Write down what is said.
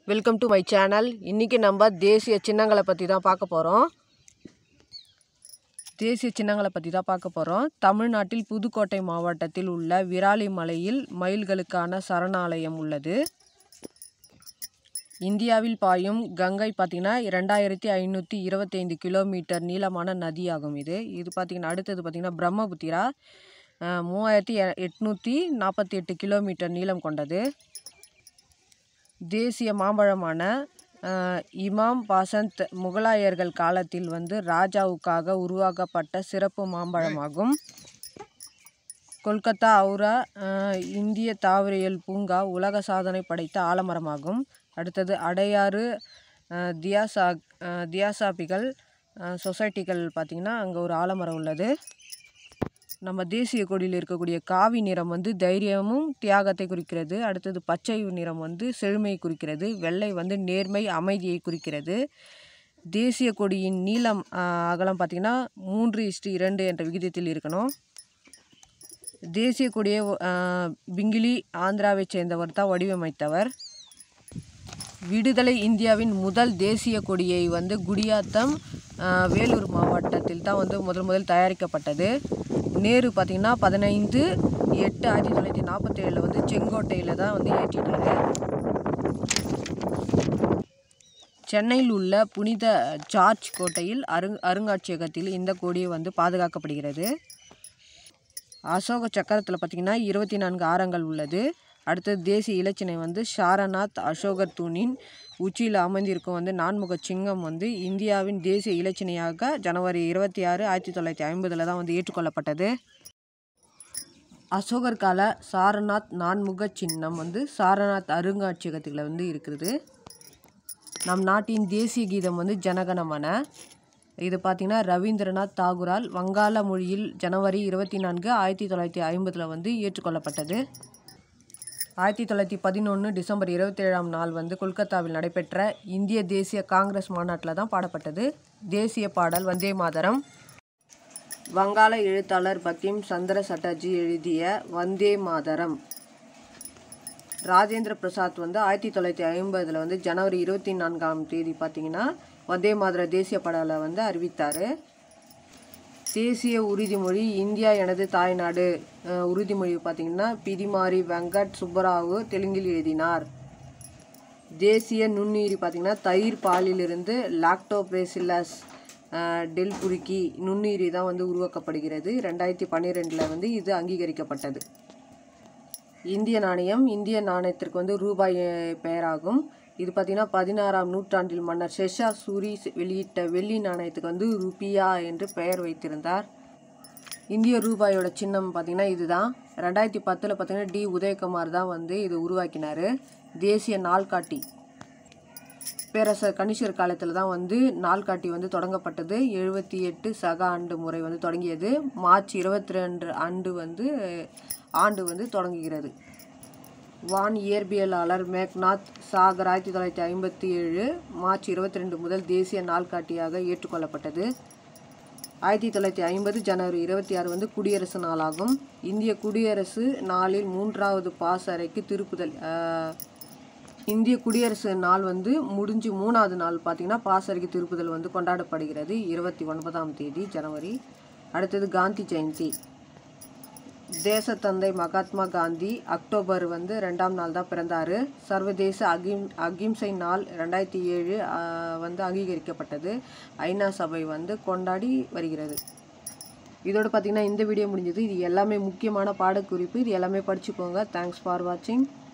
welcome to my channel இன்றைக்கி நம்ம தேசிய சின்னங்களை பற்றி தான் பார்க்க போகிறோம் தேசிய சின்னங்களை பற்றி தான் பார்க்க போகிறோம் தமிழ்நாட்டில் புதுக்கோட்டை மாவட்டத்தில் உள்ள விராலிமலையில் மயில்களுக்கான சரணாலயம் உள்ளது இந்தியாவில் பாயும் கங்கை பார்த்திங்கன்னா ரெண்டாயிரத்தி ஐநூற்றி இருபத்தைந்து கிலோமீட்டர் நீளமான நதியாகும் இது இது பார்த்திங்கன்னா அடுத்தது பார்த்திங்கன்னா பிரம்மபுத்திரா அஹ், மூவாயிரத்தி எ- எட்நூற்றி நாற்பத்தி எட்டு கிலோமீட்டர் நீளம் கொண்டது தேசிய மாம்பழமான அஹ், இமாம் பசந்த் முகலாயர்கள் காலத்தில் வந்து ராஜாவுக்காக உருவாக்கப்பட்ட சிறப்பு மாம்பழமாகும் கொல்கத்தா அவுரா அஹ், இந்திய தாவரியல் பூங்கா உலக சாதனை படைத்த ஆலமரமாகும் அடுத்தது அடையாறு அஹ், தியாசா அஹ், தியாசாபிகள் அஹ், சொசைட்டிகள் பார்த்திங்கன்னா அங்கே ஒரு ஆலமரம் உள்ளது நம்ம தேசிய கொடியில் இருக்கக்கூடிய காவி நிறம் வந்து தைரியமும் தியாகத்தை குறிக்கிறது அடுத்தது பச்சை நிறம் வந்து செழுமையை குறிக்கிறது வெள்ளை வந்து நேர்மை அமைதியை குறிக்கிறது தேசிய கொடியின் நீளம் ஆஹ், அகலம் பார்த்திங்கன்னா மூன்று இஸ்டு இரண்டு என்ற விகிதத்தில் இருக்கணும் தேசிய கொடியை ஆஹ், பிங்கிலி ஆந்திராவைச் சேர்ந்தவர் தான் வடிவமைத்தவர் விடுதலை இந்தியாவின் முதல் தேசிய கொடியை வந்து குடியாத்தம் ஆஹ், வேலூர் மாவட்டத்தில் தான் வந்து முதல் முதல் தயாரிக்கப்பட்டது நேரு பார்த்திங்கன்னா பதினைந்து எட்டு ஆயிரத்தி தொள்ளாயிரத்தி நாற்பத்தேழில் வந்து செங்கோட்டையில் தான் வந்து ஏற்றினார் சென்னையில் உள்ள புனித ஜார்ஜ் கோட்டையில் அருங் அருங்காட்சியகத்தில் இந்த கொடி வந்து பாதுகாக்கப்படுகிறது அசோக சக்கரத்தில் பார்த்திங்கன்னா இருபத்தி நான்கு ஆரங்கள் உள்ளது அடுத்தது தேசிய இலச்சினை வந்து சாரநாத் அசோகர் தூணின் உச்சியில் அமர்ந்திருக்கும் வந்து நான்முக சிங்கம் வந்து இந்தியாவின் தேசிய இலச்சினையாக ஜனவரி இருபத்தி ஆறு ஆயிரத்தி தொள்ளாயிரத்தி ஐம்பதில் தான் வந்து ஏற்றுக்கொள்ளப்பட்டது அசோகர் கால சாரநாத் நான்முக சின்னம் வந்து சாரநாத் அருங்காட்சியகத்தில் வந்து இருக்குது நம் நாட்டின் தேசிய கீதம் வந்து ஜனகணமன இது பார்த்திங்கன்னா ரவீந்திரநாத் தாகூரால் வங்காள மொழியில் ஜனவரி இருபத்தி நான்கு ஆயிரத்தி தொள்ளாயிரத்தி ஐம்பதில் வந்து ஏற்றுக்கொள்ளப்பட்டது ஆயிரத்தி தொள்ளாயிரத்தி பதினொன்று டிசம்பர் இருபத்தேழாம் நாள் வந்து கொல்கத்தாவில் நடைபெற்ற இந்திய தேசிய காங்கிரஸ் மாநாட்டில் தான் பாடப்பட்டது தேசிய பாடல் வந்தே மாதரம் வங்காள எழுத்தாளர் பக்கிம் சந்திர சட்டர்ஜி எழுதிய வந்தே மாதரம் ராஜேந்திர பிரசாத் வந்து ஆயிரத்தி தொள்ளாயிரத்தி ஐம்பதில் வந்து ஜனவரி இருபத்தி நான்காம் தேதி பார்த்தீங்கன்னா வந்தே மாதர தேசிய பாடலை வந்து அறிவித்தார் தேசிய உறுதிமொழி இந்தியா எனது தாய்நாடு அஹ், உறுதிமொழி பார்த்தீங்கன்னா பிதிமாரி வெங்கட் சுப்பராவு தெலுங்கில் எழுதினார் தேசிய நுண்ணுயிரி பார்த்தீங்கன்னா தயிர் பாலிலிருந்து லாக்டோபேசில்லஸ் டெல்புருக்கி நுண்ணுயிரி தான் வந்து உருவாக்கப்படுகிறது ரெண்டாயிரத்தி பன்னிரெண்டில் வந்து இது அங்கீகரிக்கப்பட்டது இந்திய நாணயம் இந்திய நாணயத்திற்கு வந்து ரூபாய் அஹ், பெயராகும் இது பார்த்திங்கன்னா பதினாறாம் நூற்றாண்டில் மன்னர் ஷெஷா சூரி செ- வெளியிட்ட வெள்ளி நாணயத்துக்கு வந்து ருபியா என்று பெயர் வைத்திருந்தார் இந்திய ரூபாயோட சின்னம் பார்த்திங்கன்னா இதுதான் ரெண்டாயிரத்தி பத்தில் பார்த்தீங்கன்னா டி உதயகுமார் தான் வந்து இது உருவாக்கினார் தேசிய நாள்காட்டி பேரரசர் கனிஷ்கர் காலத்தில் தான் வந்து நாள்காட்டி வந்து தொடங்கப்பட்டது எழுபத்தி எட்டு சக ஆண்டு முறை வந்து தொடங்கியது மார்ச் இருபத்தி ரெண்டு ஆண்டு வந்து ஆண்டு வந்து தொடங்குகிறது வான் இயற்பியலாளர் மேக்நாத் சாகர் ஆயிரத்தி தொள்ளாயிரத்தி ஐம்பத்தி ஏழு மார்ச் இருபத்தி ரெண்டு முதல் தேசிய நாள்காட்டியாக ஏற்றுக்கொள்ளப்பட்டது ஆயிரத்தி தொள்ளாயிரத்தி ஐம்பது ஜனவரி இருபத்தி ஆறு வந்து குடியரசு நாளாகும் இந்திய குடியரசு நாளில் மூன்றாவது பாஸ் அறைக்கு திருப்புதல் ஆஹ், இந்திய குடியரசு நாள் வந்து முடிஞ்சு மூணாவது நாள் பார்த்தீங்கன்னா பாஸ் அறைக்கு திருப்புதல் வந்து கொண்டாடப்படுகிறது இருபத்தி ஒன்பதாம் தேதி ஜனவரி அடுத்தது காந்தி ஜெயந்தி தேசத்தந்தை மகாத்மா காந்தி அக்டோபர் வந்து ரெண்டாம் நாள் தான் பிறந்தார் சர்வதேச அகிம் அகிம்சை நாள் ரெண்டாயிரத்தி ஏழு வந்து அங்கீகரிக்கப்பட்டது ஐநா சபை வந்து கொண்டாடி வருகிறது இதோட பார்த்தீங்கன்னா இந்த வீடியோ முடிஞ்சது இது எல்லாமே முக்கியமான பாடக்குறிப்பு இது எல்லாமே படிச்சுக்கோங்க தேங்க்ஸ் ஃபார் வாட்சிங்